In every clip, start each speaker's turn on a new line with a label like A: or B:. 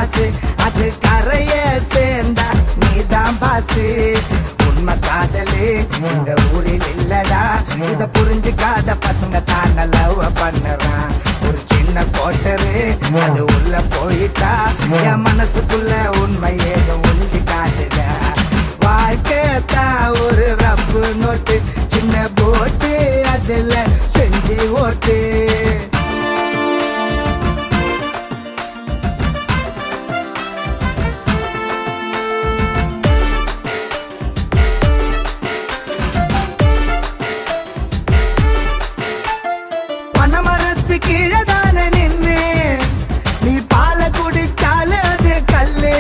A: காசு அது கரைய சேர்ந்தா நீதான் பாசு உண்மை காதலு இந்த ஊரில் இல்லடா இத புரிஞ்சுக்காத பசங்க தான் லவ் பண்ணுறான் ஒரு சின்ன கோட்டரு அது உள்ள போயிட்டா என் மனசுக்குள்ள உண்மை ஏதோ ஒளிஞ்சு காட்டுடா வாழ்க்கை தான் ஒரு ரப்பு நோட்டு சின்ன போட்டு அதுல செஞ்சு ஓட்டு பனமரத்து கீழே தானே நின்னு நீ பால குடிச்சாலே அது கல்லு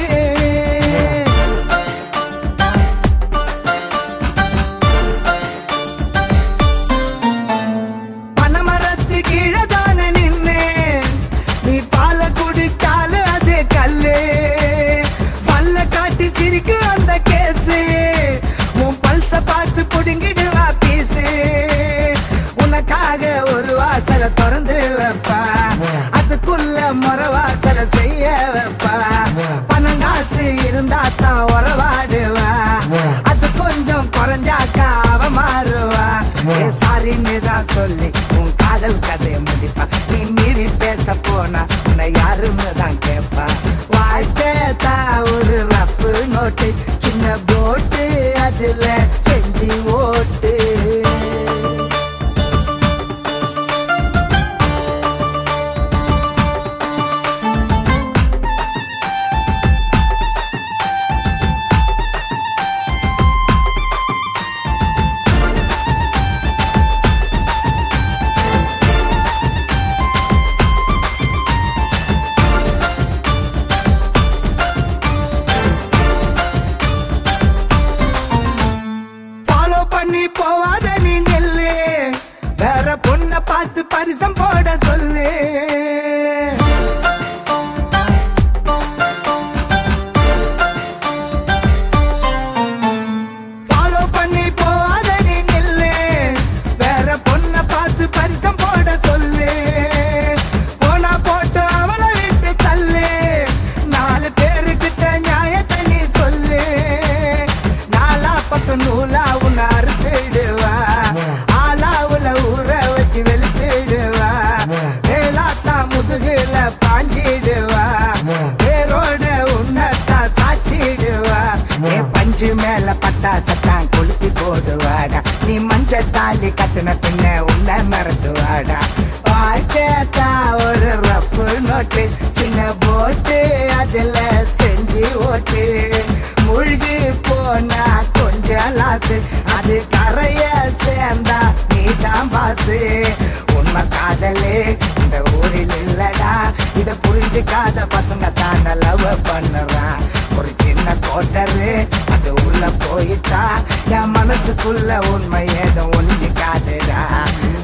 A: பனமரத்து கீழே தானே நின்னு நீ பால குடிச்சாலே அது கல்லு பல்ல காட்டி சிரிக்கு அந்த கேசு உன் பல்ச பார்த்து புடுங்கிடுவா பீசு உனக்காக ஒரு வாசலை திறந்து வைப்பா அதுக்குள்ள முறை வாசலை செய்ய வைப்பா பணம் காசு இருந்தா தான் உறவாடுவா அது கொஞ்சம் குறைஞ்சாக்கா அவ மாறுவா ஏ சாரின்னு தான் சொல்லி உன் காதல் கதையை முடிப்பா நீ மீறி பேச போனா உன்னை யாருன்னு தான் கேட்பா வாழ்க்கை தான் ஒரு ரஃப் நோட்டு சின்ன போட்டு அதுல செஞ்சு ஓட்டு ஃபாலோ பண்ணி போவாத நீ நெல்லு வேற பொண்ண பார்த்து பரிசம் போட சொல்லு ஃபாலோ பண்ணி போவாத நீ நெல்லு வேற பொண்ண பார்த்து பரிசம் போட சொல்லு போனா போட்டு அவளை விட்டு தள்ளு நாலு பேருக்கிட்ட நியாயத்தை நீ சொல்லு நாலா பக்கம் நூலா உன்னை அறுத்துடுவா ஆளாவுல ஊற வச்சு வெளுத்துடுவா வேலாத்தா முதுகுல பாஞ்சிடுவா பேரோட உன்னத்தான் சாச்சிடுவா ஏ பஞ்சு மேல பட்டாசத்தான் கொளுத்தி போடுவாடா நீ மஞ்ச தாலி கட்டுன பின்ன உன்னை மறந்துவாடா வாழ்க்கைத்தா ஒரு ரப்பு நோட்டு சின்ன போட்டு அதுல செஞ்சு ஓட்டு மூழ்கி போனா கொஞ்சம் லாசு அது கரைய சேர்ந்தா நீ தான் பாசு உண்மை காதலே இந்த ஊரில் இல்லடா இத புரிஞ்சுக்காத பசங்க தான் லவ் பண்ணுறான் ஒரு சின்ன கோட்டரு அது உள்ள போயிட்டா என் மனசுக்குள்ள உண்மை ஏதோ ஒளிஞ்சு காதுடா